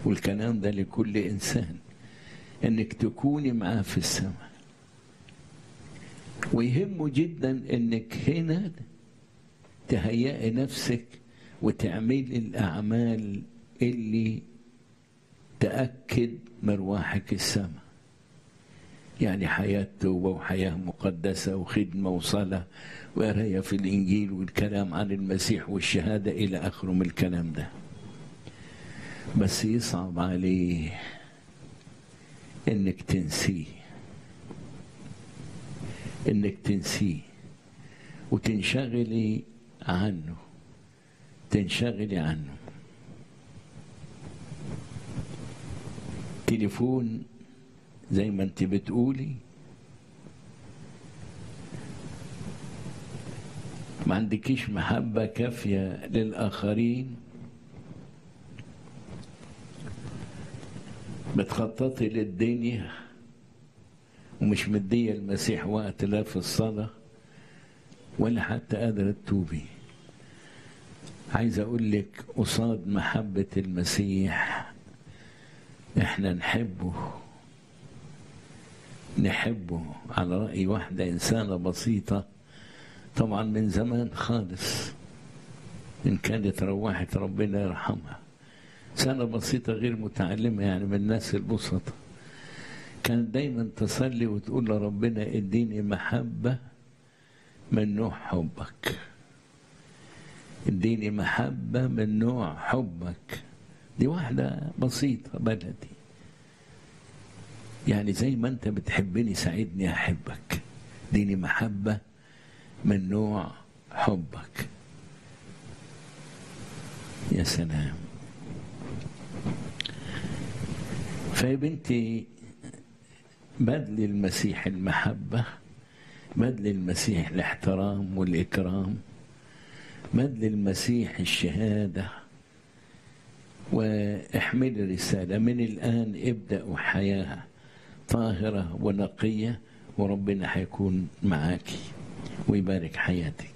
والكلام ده لكل إنسان إنك تكوني معاه في السماء ويهمه جدا إنك هنا تهيئي نفسك وتعملي الأعمال اللي تأكد مروحك السماء يعني حياة توبة وحياة مقدسة وخدمة وصلاة وقراية في الإنجيل والكلام عن المسيح والشهادة إلى آخره من الكلام ده بس يصعب عليه إنك تنسيه إنك تنسيه وتنشغلي عنه تنشغلي عنه تليفون زي ما انت بتقولي ما عندكيش محبة كافية للآخرين بتخططي للدنيا ومش مدية المسيح وقت لا في الصلاة ولا حتى قادرة تتوبي عايز أقول لك قصاد محبة المسيح احنا نحبه نحبه على رأي واحدة إنسانة بسيطة طبعا من زمان خالص إن كانت روحت ربنا يرحمها إنسانة بسيطة غير متعلمة يعني من الناس البسطة كانت دايما تصلي وتقول لربنا اديني محبة من نوع حبك اديني محبة من نوع حبك دي واحدة بسيطة بلدي يعني زي ما انت بتحبني ساعدني احبك اديني محبة من نوع حبك يا سلام فيا بنتي بذل المسيح المحبة بذل المسيح الاحترام والإكرام بذل المسيح الشهادة واحمل رسالة من الآن ابدأ حياة طاهرة ونقية وربنا هيكون معاكي ويبارك حياتك